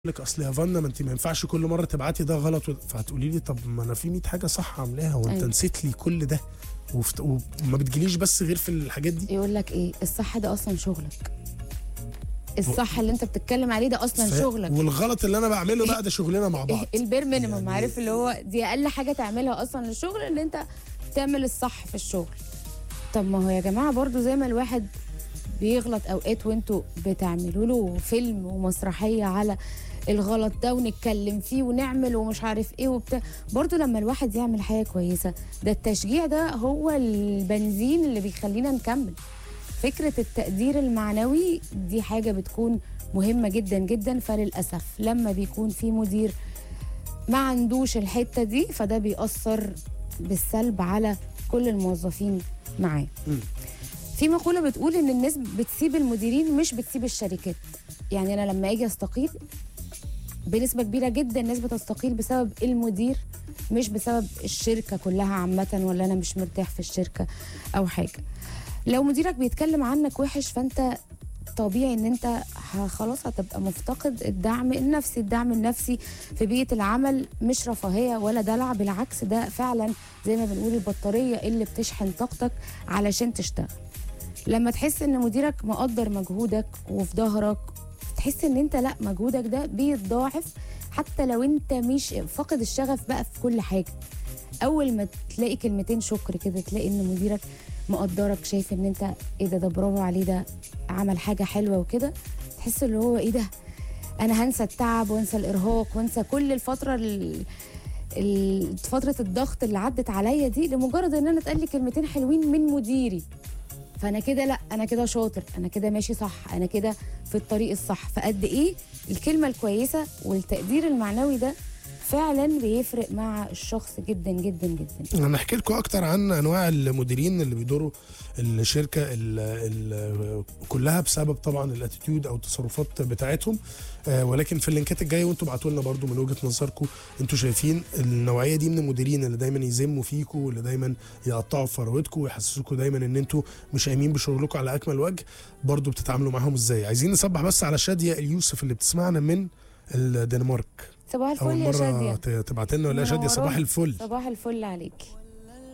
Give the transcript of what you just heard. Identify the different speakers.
Speaker 1: لك اصل يا فانا ما انت ما ينفعش كل مره تبعتي ده غلط و- فهتقولي لي طب ما انا في 100 حاجه صح عاملاها وانت
Speaker 2: أيوة.
Speaker 1: نسيت لي كل ده وفت... وما بتجيليش بس غير في الحاجات دي
Speaker 2: يقول لك ايه الصح ده اصلا شغلك الصح اللي انت بتتكلم عليه ده اصلا
Speaker 1: ف-
Speaker 2: شغلك
Speaker 1: والغلط اللي انا بعمله بقى ده شغلنا مع بعض
Speaker 2: البير مينيمم
Speaker 1: يعني-
Speaker 2: عارف اللي هو دي اقل حاجه تعملها اصلا للشغل ان انت تعمل الصح في الشغل طب ما هو يا جماعه برضو زي ما الواحد بيغلط اوقات وانتوا بتعملوا له فيلم ومسرحيه على الغلط ده ونتكلم فيه ونعمل ومش عارف ايه وبتاع برضو لما الواحد يعمل حاجه كويسه ده التشجيع ده هو البنزين اللي بيخلينا نكمل فكره التقدير المعنوي دي حاجه بتكون مهمه جدا جدا فللاسف لما بيكون في مدير ما عندوش الحته دي فده بيأثر بالسلب على كل الموظفين معاه
Speaker 1: مم.
Speaker 2: في مقولة بتقول إن الناس بتسيب المديرين مش بتسيب الشركات يعني أنا لما أجي أستقيل بنسبة كبيرة جدا الناس بتستقيل بسبب المدير مش بسبب الشركة كلها عامة ولا أنا مش مرتاح في الشركة أو حاجة لو مديرك بيتكلم عنك وحش فأنت طبيعي ان انت ه- خلاص هتبقى مفتقد الدعم النفسي الدعم النفسي في بيئة العمل مش رفاهية ولا دلع بالعكس ده فعلا زي ما بنقول البطارية اللي بتشحن طاقتك علشان تشتغل لما تحس ان مديرك مقدر مجهودك وفي ظهرك تحس ان انت لا مجهودك ده بيتضاعف حتى لو انت مش فاقد الشغف بقى في كل حاجه اول ما تلاقي كلمتين شكر كده تلاقي ان مديرك مقدرك شايف ان انت ايه ده ده برافو عليه ده عمل حاجه حلوه وكده تحس اللي هو ايه ده انا هنسى التعب وانسى الارهاق وانسى كل الفتره ال... ال- فتره الضغط اللي عدت عليا دي لمجرد ان انا اتقال لي كلمتين حلوين من مديري فانا كده لا انا كده شاطر انا كده ماشي صح انا كده في الطريق الصح فقد ايه الكلمه الكويسه والتقدير المعنوي ده فعلا بيفرق مع الشخص جدا جدا جدا
Speaker 1: هنحكي لكم اكتر عن انواع المديرين اللي بيدوروا الشركه ال ال كلها بسبب طبعا الاتيتيود او التصرفات بتاعتهم آه ولكن في اللينكات الجايه وانتم ابعتوا لنا برضو من وجهه نظركم انتوا شايفين النوعيه دي من المديرين اللي دايما يذموا فيكم واللي دايما يقطعوا في فروتكم ويحسسوكم دايما ان انتوا مش قايمين بشغلكم على اكمل وجه برضو بتتعاملوا معاهم ازاي عايزين نصبح بس على شاديه اليوسف اللي بتسمعنا من الدنمارك
Speaker 2: صباح
Speaker 1: اول
Speaker 2: الفل يا
Speaker 1: مره
Speaker 2: شاديه
Speaker 1: ت- تبعت لنا ولا يا شاديه صباح
Speaker 2: منورانا.
Speaker 1: الفل
Speaker 2: صباح الفل عليكي